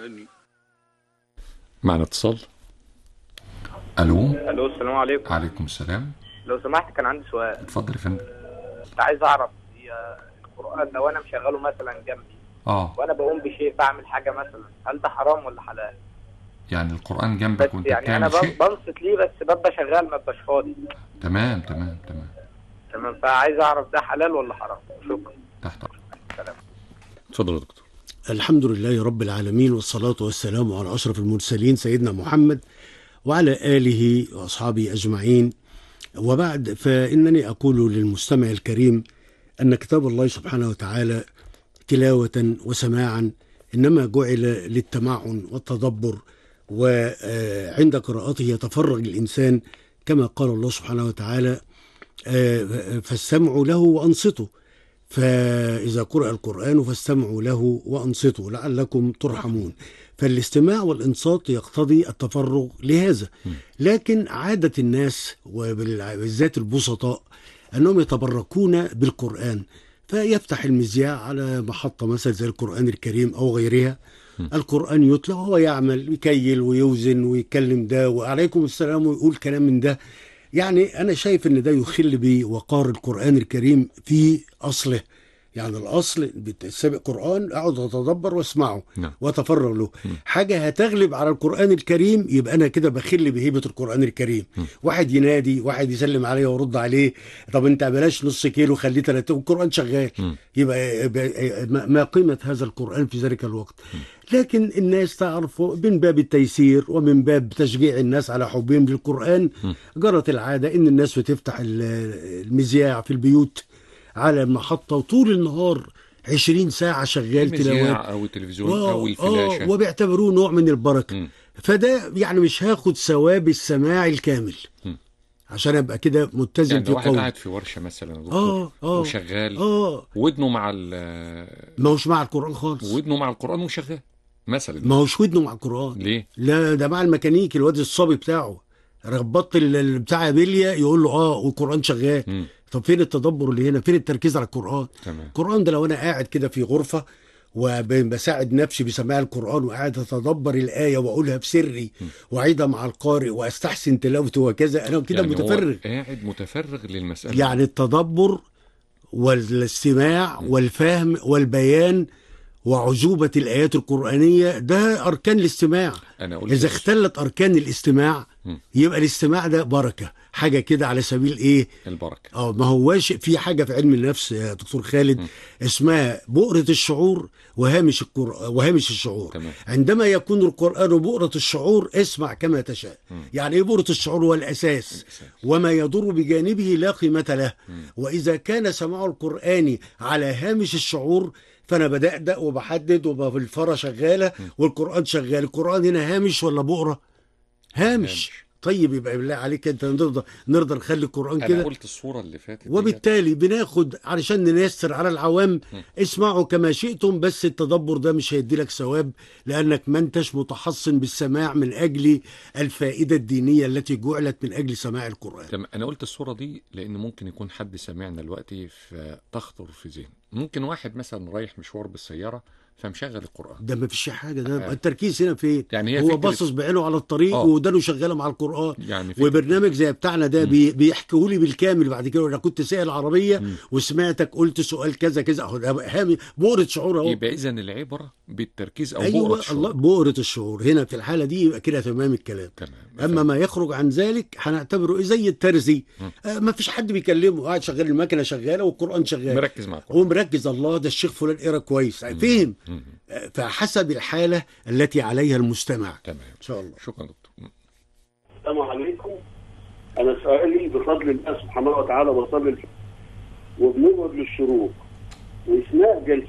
اني معنا اتصال الو الو السلام عليكم عليكم السلام لو سمحت كان عندي سؤال اتفضل يا فندم كنت عايز اعرف هي القران لو انا مشغله مثلا جنبي اه وانا بقوم بشيء بعمل حاجه مثلا هل ده حرام ولا حلال يعني القران بس جنبك وانت يعني انا بتعمل بن- شيء بنصت ليه بس ببقى شغال ما ببقاش فاضي تمام تمام تمام تمام فعايز اعرف ده حلال ولا حرام شكرا تحت امرك سلام اتفضل يا دكتور الحمد لله رب العالمين والصلاة والسلام على أشرف المرسلين سيدنا محمد وعلى آله وأصحابه أجمعين وبعد فإنني أقول للمستمع الكريم أن كتاب الله سبحانه وتعالى تلاوة وسماعا إنما جعل للتمعن والتدبر وعند قراءته يتفرغ الإنسان كما قال الله سبحانه وتعالى آه، فاستمعوا له وأنصتوا فإذا قرأ القرآن فاستمعوا له وأنصتوا لعلكم ترحمون فالاستماع والإنصات يقتضي التفرغ لهذا لكن عادة الناس وبالذات البسطاء أنهم يتبركون بالقرآن فيفتح المذياع على محطة مثلا زي القرآن الكريم أو غيرها القرآن يتلى وهو يعمل يكيل ويوزن ويكلم ده وعليكم السلام ويقول كلام من ده يعني أنا شايف إن ده يخل بوقار القرآن الكريم في أصله يعني الأصل السابق قرآن أقعد أتدبر وأسمعه نعم. وأتفرغ له حاجة هتغلب على القرآن الكريم يبقى أنا كده بخل بهيبة القرآن الكريم واحد ينادي واحد يسلم عليه ويرد عليه طب أنت بلاش نص كيلو خليه ثلاثة والقرآن شغال يبقى يبقى ما ما قيمة هذا القرآن في ذلك الوقت لكن الناس تعرف من باب التيسير ومن باب تشجيع الناس على حبهم للقرآن جرت العادة إن الناس بتفتح ال- المذياع في البيوت على المحطة وطول النهار عشرين ساعة شغال تلاوات المذياع او التلفزيون آه، او الفلاشه آه وبيعتبروه نوع من البركة مم. فده يعني مش هاخد ثواب السماع الكامل مم. عشان ابقى كده متزن يعني في لو واحد قولي قاعد في ورشه مثلا يا دكتور اه اه وشغال اه ودنه مع ال- ما هوش مع القرآن خالص ودنه مع القران وشغال مثلا ما هوش ودنه مع القرآن ليه؟ لا ده مع الميكانيكي الواد الصبي بتاعه ربطت ال- ال- بتاع بليا يقول له اه والقرآن شغال مم. طب فين التدبر اللي هنا فين التركيز على القرآن تمام القرآن ده لو انا قاعد كده في غرفة وبساعد نفسي بسماع القرآن وقاعد اتدبر الآية واقولها بسري واعيدها مع القارئ واستحسن تلاوته وكذا انا كده يعني هو متفرغ قاعد متفرغ للمساله يعني التدبر والاستماع والفهم والبيان وعجوبة الآيات القرآنية ده أركان الاستماع انا قلت إذا اختلت أركان الاستماع مم. يبقى الاستماع ده بركة حاجة كده على سبيل إيه البركه اه ما هواش في حاجة في علم النفس يا دكتور خالد اسمها بؤرة الشعور وهامش القر... وهامش الشعور تمام. عندما يكون القرآن بؤرة الشعور اسمع كما تشاء يعني ايه بؤرة الشعور هو الأساس وما يضر بجانبه لا قيمة له وإذا كان سماع القرآن على هامش الشعور فأنا بدأدأ وبحدد وبالفرة شغالة والقرآن شغال القرآن هنا هامش ولا بؤرة هامش هامش. طيب يبقى بالله عليك انت نرضى نرضى نخلي القرآن انا كده قلت الصوره اللي فاتت ديت. وبالتالي بناخد علشان نيسر على العوام اسمعوا كما شئتم بس التدبر ده مش هيدي لك ثواب لانك ما انتش متحصن بالسماع من اجل الفائده الدينيه التي جعلت من اجل سماع القران تمام انا قلت الصوره دي لان ممكن يكون حد سامعنا دلوقتي فتخطر في ذهنه ممكن واحد مثلا رايح مشوار بالسياره فمشغل القران ده ما فيش حاجه ده آه. التركيز هنا فين يعني هي هو فكرة- باصص بعينه على الطريق آه. ودانه شغاله مع القران يعني فكرة- وبرنامج زي بتاعنا ده بي بيحكوا لي بالكامل بعد كده انا كنت سائل عربيه وسمعتك قلت سؤال كذا كذا اهو ده هامي بؤره شعور اهو يبقى اذا العبره بالتركيز او ايوه بؤرة الشعور. الله بؤره الشعور هنا في الحاله دي يبقى كده تمام الكلام تمام اما ما يخرج عن ذلك هنعتبره زي الترزي آه ما فيش حد بيكلمه قاعد شغال المكنه شغاله والقران شغال مركز مع القران هو مركز الله ده الشيخ فلان قرا كويس فهم مم. آه، فحسب الحاله التي عليها المستمع تمام ان شاء الله شكرا دكتور السلام عليكم انا سؤالي بفضل الله سبحانه وتعالى بصلي الفجر وبنقعد للشروق واثناء جلسه